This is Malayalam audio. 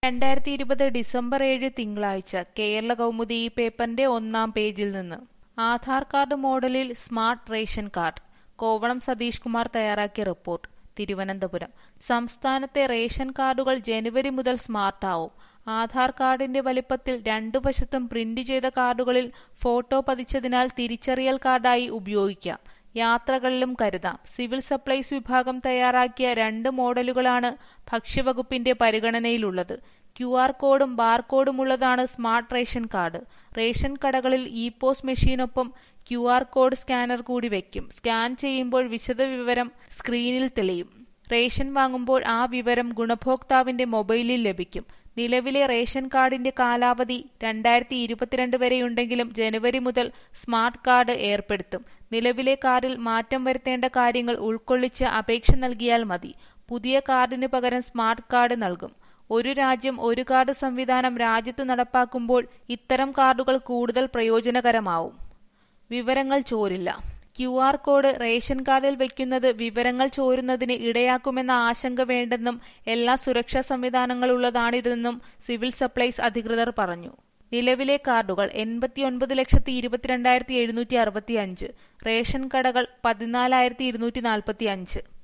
രണ്ടായിരത്തി ഇരുപത് ഡിസംബർ ഏഴ് തിങ്കളാഴ്ച കേരള കൗമുദി ഈ പേപ്പറിന്റെ ഒന്നാം പേജിൽ നിന്ന് ആധാർ കാർഡ് മോഡലിൽ smart ration card Kovalam Satheesh Kumar തയ്യാറാക്കിയ റിപ്പോർട്ട് തിരുവനന്തപുരം സംസ്ഥാനത്തെ റേഷൻ കാർഡുകൾ ജനുവരി മുതൽ സ്മാർട്ടാവും ആധാർ കാർഡിന്റെ വലിപ്പത്തിൽ രണ്ടു വശത്തും പ്രിന്റ് ചെയ്ത കാർഡുകളിൽ ഫോട്ടോ പതിച്ചതിനാൽ തിരിച്ചറിയൽ കാർഡായി ഉപയോഗിക്കാം യാത്രകളിലും കരുതാം സിവിൽ സപ്ലൈസ് വിഭാഗം തയ്യാറാക്കിയ രണ്ട് മോഡലുകളാണ് ഭക്ഷ്യവകുപ്പിന്റെ പരിഗണനയിലുള്ളത് ക്യു ആർ കോഡും ബാർകോഡും ഉള്ളതാണ് സ്മാർട്ട് റേഷൻ കാർഡ് റേഷൻ കടകളിൽ ഇ പോസ് മെഷീനൊപ്പം ക്യു ആർ കോഡ് സ്കാനർ കൂടി വയ്ക്കും സ്കാൻ ചെയ്യുമ്പോൾ വിശദവിവരം സ്ക്രീനിൽ തെളിയും റേഷൻ വാങ്ങുമ്പോൾ ആ വിവരം ഗുണഭോക്താവിന്റെ മൊബൈലിൽ ലഭിക്കും നിലവിലെ റേഷൻ കാർഡിന്റെ കാലാവധി രണ്ടായിരത്തി ഇരുപത്തിരണ്ട് വരെയുണ്ടെങ്കിലും ജനുവരി മുതൽ സ്മാർട്ട് കാർഡ് ഏർപ്പെടുത്തും നിലവിലെ കാർഡിൽ മാറ്റം വരുത്തേണ്ട കാര്യങ്ങൾ ഉൾക്കൊള്ളിച്ച് അപേക്ഷ നൽകിയാൽ മതി പുതിയ കാർഡിന് പകരം സ്മാർട്ട് കാർഡ് നൽകും ഒരു രാജ്യം ഒരു കാർഡ് സംവിധാനം രാജ്യത്ത് നടപ്പാക്കുമ്പോൾ ഇത്തരം കാർഡുകൾ കൂടുതൽ പ്രയോജനകരമാവും വിവരങ്ങൾ ചോരില്ല ക്യു ആർ കോഡ് റേഷൻ കാർഡിൽ വയ്ക്കുന്നത് വിവരങ്ങൾ ചോരുന്നതിന് ഇടയാക്കുമെന്ന ആശങ്ക വേണ്ടെന്നും എല്ലാ സുരക്ഷാ സംവിധാനങ്ങളുള്ളതാണിതെന്നും സിവിൽ സപ്ലൈസ് അധികൃതർ പറഞ്ഞു നിലവിലെ കാർഡുകൾ എൺപത്തിയൊൻപത് ലക്ഷത്തി ഇരുപത്തിരണ്ടായിരത്തി എഴുന്നൂറ്റി അറുപത്തി അഞ്ച് റേഷൻ കടകൾ പതിനാലായിരത്തി ഇരുന്നൂറ്റി നാൽപ്പത്തി അഞ്ച്